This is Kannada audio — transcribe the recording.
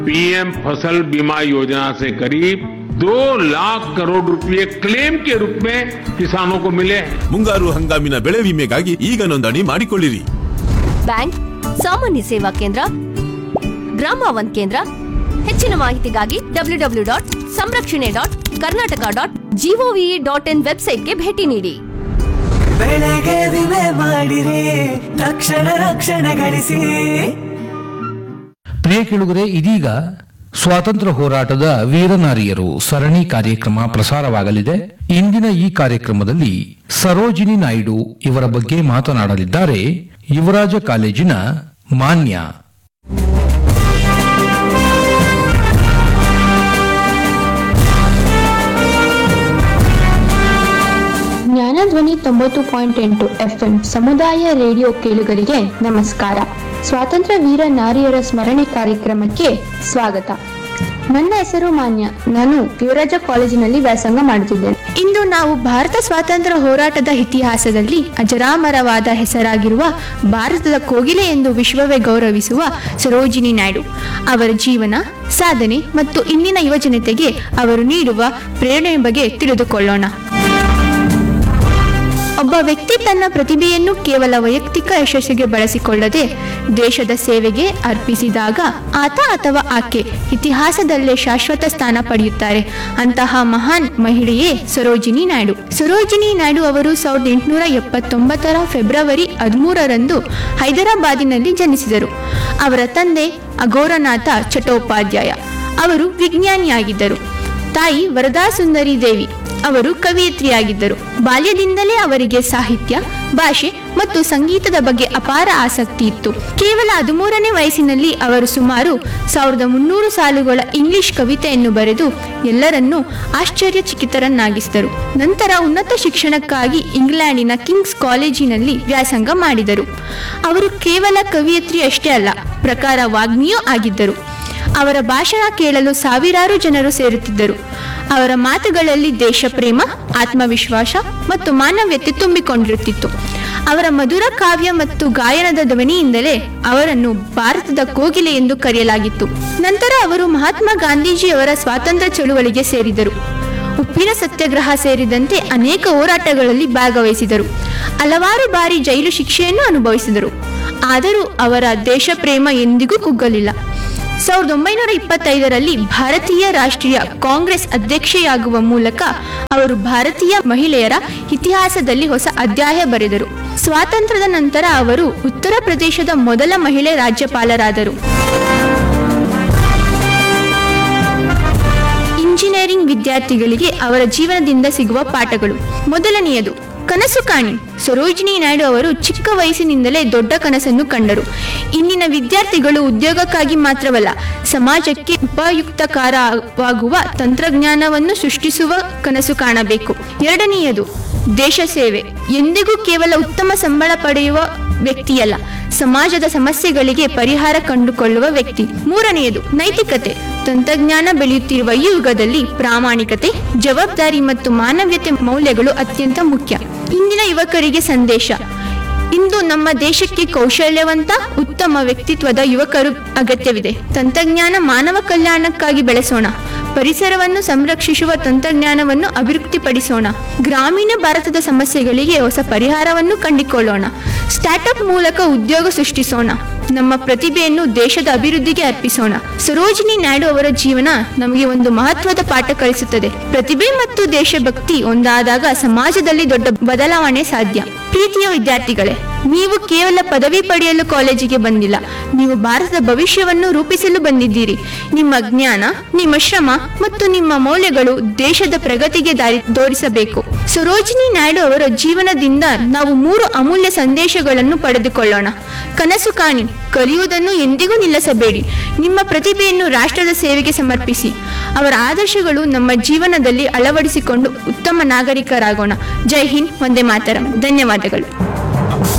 पीएम फसल बीमा योजना से करीब दो लाख करोड़ रुपए क्लेम के रूप में किसानों को मिले हैं ಮುಂಗಾರು ಹಂಗಾಮಿನ ಬೆಳೆ ವಿಮೆಗಾಗಿ ಈಗ ನೋಂದಣಿ ಮಾಡಿಕೊಳ್ಳಿರಿ ಬ್ಯಾಂಕ್ ಸಾಮಾನ್ಯ ಸೇವಾ ಕೇಂದ್ರ ಗ್ರಾಮ ಒನ್ ಕೇಂದ್ರ ಹೆಚ್ಚಿನ ಮಾಹಿತಿಗಾಗಿ W W dot Samrakshane dot Karnataka dot GOV dot in ವೆಬ್ಸೈಟ್ಗೆ ಭೇಟಿ ನೀಡಿ ಬೆಳೆಗೆ ವಿಮೆ ಮಾಡಿರಿ ತಕ್ಷಣ ರಕ್ಷಣೆ ಗಳಿಸಿ ಪ್ರಿಯ ಕೇಳುಗರೆ ಇದೀಗ ಸ್ವಾತಂತ್ರ್ಯ ಹೋರಾಟದ ವೀರನಾರಿಯರು ಸರಣಿ ಕಾರ್ಯಕ್ರಮ ಪ್ರಸಾರವಾಗಲಿದೆ ಇಂದಿನ ಈ ಕಾರ್ಯಕ್ರಮದಲ್ಲಿ ಸರೋಜಿನಿ ನಾಯ್ಡು ಇವರ ಬಗ್ಗೆ ಮಾತನಾಡಲಿದ್ದಾರೆ ಯುವರಾಜ ಕಾಲೇಜಿನ ಮಾನ್ಯ ಜ್ಞಾನಧ್ವನಿ ತೊಂಬತ್ತು ಪಾಯಿಂಟ್ ಎಂಟು ಎಫ್ಎಂ ಸಮುದಾಯ ರೇಡಿಯೋ ಕೇಳುಗರಿಗೆ ನಮಸ್ಕಾರ ಸ್ವಾತಂತ್ರ್ಯ ವೀರ ನಾರಿಯರ ಸ್ಮರಣೆ ಕಾರ್ಯಕ್ರಮಕ್ಕೆ ಸ್ವಾಗತ ನನ್ನ ಹೆಸರು ಮಾನ್ಯ ನಾನು ಯುವರಾಜ ಕಾಲೇಜಿನಲ್ಲಿ ವ್ಯಾಸಂಗ ಮಾಡುತ್ತಿದ್ದೇನೆ ಇಂದು ನಾವು ಭಾರತ ಸ್ವಾತಂತ್ರ್ಯ ಹೋರಾಟದ ಇತಿಹಾಸದಲ್ಲಿ ಅಜರಾಮರವಾದ ಹೆಸರಾಗಿರುವ ಭಾರತದ ಕೋಗಿಲೆ ಎಂದು ವಿಶ್ವವೇ ಗೌರವಿಸುವ ಸರೋಜಿನಿ ನಾಯ್ಡು ಅವರ ಜೀವನ ಸಾಧನೆ ಮತ್ತು ಇಂದಿನ ಯುವಜನತೆಗೆ ಅವರು ನೀಡುವ ಪ್ರೇರಣೆ ಬಗ್ಗೆ ತಿಳಿದುಕೊಳ್ಳೋಣ ಒಬ್ಬ ವ್ಯಕ್ತಿ ತನ್ನ ಪ್ರತಿಭೆಯನ್ನು ಕೇವಲ ವೈಯಕ್ತಿಕ ಯಶಸ್ಸಿಗೆ ಬಳಸಿಕೊಳ್ಳದೆ ದೇಶದ ಸೇವೆಗೆ ಅರ್ಪಿಸಿದಾಗ ಆತ ಅಥವಾ ಆಕೆ ಇತಿಹಾಸದಲ್ಲೇ ಶಾಶ್ವತ ಸ್ಥಾನ ಪಡೆಯುತ್ತಾರೆ ಅಂತಹ ಮಹಾನ್ ಮಹಿಳೆಯೇ ಸರೋಜಿನಿ ನಾಯ್ಡು ಸರೋಜಿನಿ ನಾಯ್ಡು ಅವರು ಸಾವಿರದ ಎಂಟುನೂರ ಎಪ್ಪತ್ತೊಂಬತ್ತರ ಫೆಬ್ರವರಿ ಹದಿಮೂರರಂದು ಹೈದರಾಬಾದಿನಲ್ಲಿ ಜನಿಸಿದರು ಅವರ ತಂದೆ ಅಘೋರನಾಥ ಚಟ್ಟೋಪಾಧ್ಯಾಯ ಅವರು ವಿಜ್ಞಾನಿಯಾಗಿದ್ದರು ತಾಯಿ ವರದಾ ಸುಂದರಿ ದೇವಿ ಅವರು ಕವಿಯತ್ರಿಯಾಗಿದ್ದರು ಬಾಲ್ಯದಿಂದಲೇ ಅವರಿಗೆ ಸಾಹಿತ್ಯ ಭಾಷೆ ಮತ್ತು ಸಂಗೀತದ ಬಗ್ಗೆ ಅಪಾರ ಆಸಕ್ತಿ ಇತ್ತು ಕೇವಲ ಹದಿಮೂರನೇ ವಯಸ್ಸಿನಲ್ಲಿ ಅವರು ಸುಮಾರು ಸಾವಿರದ ಮುನ್ನೂರು ಸಾಲುಗಳ ಇಂಗ್ಲಿಷ್ ಕವಿತೆಯನ್ನು ಬರೆದು ಎಲ್ಲರನ್ನೂ ಆಶ್ಚರ್ಯಚಕಿತರನ್ನಾಗಿಸಿದರು ನಂತರ ಉನ್ನತ ಶಿಕ್ಷಣಕ್ಕಾಗಿ ಇಂಗ್ಲೆಂಡಿನ ಕಿಂಗ್ಸ್ ಕಾಲೇಜಿನಲ್ಲಿ ವ್ಯಾಸಂಗ ಮಾಡಿದರು ಅವರು ಕೇವಲ ಕವಿಯತ್ರಿ ಅಷ್ಟೇ ಅಲ್ಲ ಪ್ರಕಾರ ವಾಗ್ಮಿಯೂ ಆಗಿದ್ದರು ಅವರ ಭಾಷಣ ಕೇಳಲು ಸಾವಿರಾರು ಜನರು ಸೇರುತ್ತಿದ್ದರು ಅವರ ಮಾತುಗಳಲ್ಲಿ ದೇಶಪ್ರೇಮ ಆತ್ಮವಿಶ್ವಾಸ ಮತ್ತು ಮಾನವ್ಯತೆ ತುಂಬಿಕೊಂಡಿರುತ್ತಿತ್ತು ಅವರ ಮಧುರ ಕಾವ್ಯ ಮತ್ತು ಗಾಯನದ ಧ್ವನಿಯಿಂದಲೇ ಅವರನ್ನು ಭಾರತದ ಕೋಗಿಲೆ ಎಂದು ಕರೆಯಲಾಗಿತ್ತು ನಂತರ ಅವರು ಮಹಾತ್ಮ ಗಾಂಧೀಜಿಯವರ ಸ್ವಾತಂತ್ರ್ಯ ಚಳುವಳಿಗೆ ಸೇರಿದರು ಉಪ್ಪಿನ ಸತ್ಯಾಗ್ರಹ ಸೇರಿದಂತೆ ಅನೇಕ ಹೋರಾಟಗಳಲ್ಲಿ ಭಾಗವಹಿಸಿದರು ಹಲವಾರು ಬಾರಿ ಜೈಲು ಶಿಕ್ಷೆಯನ್ನು ಅನುಭವಿಸಿದರು ಆದರೂ ಅವರ ದೇಶಪ್ರೇಮ ಎಂದಿಗೂ ಕುಗ್ಗಲಿಲ್ಲ ಸಾವಿರದ ಒಂಬೈನೂರ ಇಪ್ಪತ್ತೈದರಲ್ಲಿ ಭಾರತೀಯ ರಾಷ್ಟ್ರೀಯ ಕಾಂಗ್ರೆಸ್ ಅಧ್ಯಕ್ಷೆಯಾಗುವ ಮೂಲಕ ಅವರು ಭಾರತೀಯ ಮಹಿಳೆಯರ ಇತಿಹಾಸದಲ್ಲಿ ಹೊಸ ಅಧ್ಯಾಯ ಬರೆದರು ಸ್ವಾತಂತ್ರ್ಯದ ನಂತರ ಅವರು ಉತ್ತರ ಪ್ರದೇಶದ ಮೊದಲ ಮಹಿಳೆ ರಾಜ್ಯಪಾಲರಾದರು ಇಂಜಿನಿಯರಿಂಗ್ ವಿದ್ಯಾರ್ಥಿಗಳಿಗೆ ಅವರ ಜೀವನದಿಂದ ಸಿಗುವ ಪಾಠಗಳು ಮೊದಲನೆಯದು ಕನಸು ಕಾಣಿ ಸರೋಜಿನಿ ನಾಯ್ಡು ಅವರು ಚಿಕ್ಕ ವಯಸ್ಸಿನಿಂದಲೇ ದೊಡ್ಡ ಕನಸನ್ನು ಕಂಡರು ಇಂದಿನ ವಿದ್ಯಾರ್ಥಿಗಳು ಉದ್ಯೋಗಕ್ಕಾಗಿ ಮಾತ್ರವಲ್ಲ ಸಮಾಜಕ್ಕೆ ಉಪಯುಕ್ತಕಾರವಾಗುವ ತಂತ್ರಜ್ಞಾನವನ್ನು ಸೃಷ್ಟಿಸುವ ಕನಸು ಕಾಣಬೇಕು ಎರಡನೆಯದು ದೇಶ ಸೇವೆ ಎಂದಿಗೂ ಕೇವಲ ಉತ್ತಮ ಸಂಬಳ ಪಡೆಯುವ ವ್ಯಕ್ತಿಯಲ್ಲ ಸಮಾಜದ ಸಮಸ್ಯೆಗಳಿಗೆ ಪರಿಹಾರ ಕಂಡುಕೊಳ್ಳುವ ವ್ಯಕ್ತಿ ಮೂರನೆಯದು ನೈತಿಕತೆ ತಂತ್ರಜ್ಞಾನ ಬೆಳೆಯುತ್ತಿರುವ ಈ ಯುಗದಲ್ಲಿ ಪ್ರಾಮಾಣಿಕತೆ ಜವಾಬ್ದಾರಿ ಮತ್ತು ಮಾನವೀಯತೆ ಮೌಲ್ಯಗಳು ಅತ್ಯಂತ ಮುಖ್ಯ ಇಂದಿನ ಯುವಕರಿಗೆ ಸಂದೇಶ ಇಂದು ನಮ್ಮ ದೇಶಕ್ಕೆ ಕೌಶಲ್ಯವಂತ ಉತ್ತಮ ವ್ಯಕ್ತಿತ್ವದ ಯುವಕರು ಅಗತ್ಯವಿದೆ ತಂತ್ರಜ್ಞಾನ ಮಾನವ ಕಲ್ಯಾಣಕ್ಕಾಗಿ ಬೆಳೆಸೋಣ ಪರಿಸರವನ್ನು ಸಂರಕ್ಷಿಸುವ ತಂತ್ರಜ್ಞಾನವನ್ನು ಅಭಿವೃದ್ಧಿಪಡಿಸೋಣ ಗ್ರಾಮೀಣ ಭಾರತದ ಸಮಸ್ಯೆಗಳಿಗೆ ಹೊಸ ಪರಿಹಾರವನ್ನು ಕಂಡುಕೊಳ್ಳೋಣ ಸ್ಟಾರ್ಟ್ಅಪ್ ಮೂಲಕ ಉದ್ಯೋಗ ಸೃಷ್ಟಿಸೋಣ ನಮ್ಮ ಪ್ರತಿಭೆಯನ್ನು ದೇಶದ ಅಭಿವೃದ್ಧಿಗೆ ಅರ್ಪಿಸೋಣ ಸರೋಜಿನಿ ನಾಯ್ಡು ಅವರ ಜೀವನ ನಮಗೆ ಒಂದು ಮಹತ್ವದ ಪಾಠ ಕಲಿಸುತ್ತದೆ ಪ್ರತಿಭೆ ಮತ್ತು ದೇಶಭಕ್ತಿ ಒಂದಾದಾಗ ಸಮಾಜದಲ್ಲಿ ದೊಡ್ಡ ಬದಲಾವಣೆ ಸಾಧ್ಯ ಪ್ರೀತಿಯ ವಿದ್ಯಾರ್ಥಿಗಳೇ ನೀವು ಕೇವಲ ಪದವಿ ಪಡೆಯಲು ಕಾಲೇಜಿಗೆ ಬಂದಿಲ್ಲ ನೀವು ಭಾರತದ ಭವಿಷ್ಯವನ್ನು ರೂಪಿಸಲು ಬಂದಿದ್ದೀರಿ ನಿಮ್ಮ ಜ್ಞಾನ ನಿಮ್ಮ ಶ್ರಮ ಮತ್ತು ನಿಮ್ಮ ಮೌಲ್ಯಗಳು ದೇಶದ ಪ್ರಗತಿಗೆ ದಾರಿ ತೋರಿಸಬೇಕು ಸರೋಜಿನಿ ನಾಯ್ಡು ಅವರ ಜೀವನದಿಂದ ನಾವು ಮೂರು ಅಮೂಲ್ಯ ಸಂದೇಶಗಳನ್ನು ಪಡೆದುಕೊಳ್ಳೋಣ ಕನಸು ಕಾಣಿ ಕಲಿಯುವುದನ್ನು ಎಂದಿಗೂ ನಿಲ್ಲಿಸಬೇಡಿ ನಿಮ್ಮ ಪ್ರತಿಭೆಯನ್ನು ರಾಷ್ಟ್ರದ ಸೇವೆಗೆ ಸಮರ್ಪಿಸಿ ಅವರ ಆದರ್ಶಗಳು ನಮ್ಮ ಜೀವನದಲ್ಲಿ ಅಳವಡಿಸಿಕೊಂಡು ಉತ್ತಮ ನಾಗರಿಕರಾಗೋಣ ಜೈ ಹಿಂದ್ ವಂದೇ ಮಾತರಂ ಧನ್ಯವಾದಗಳು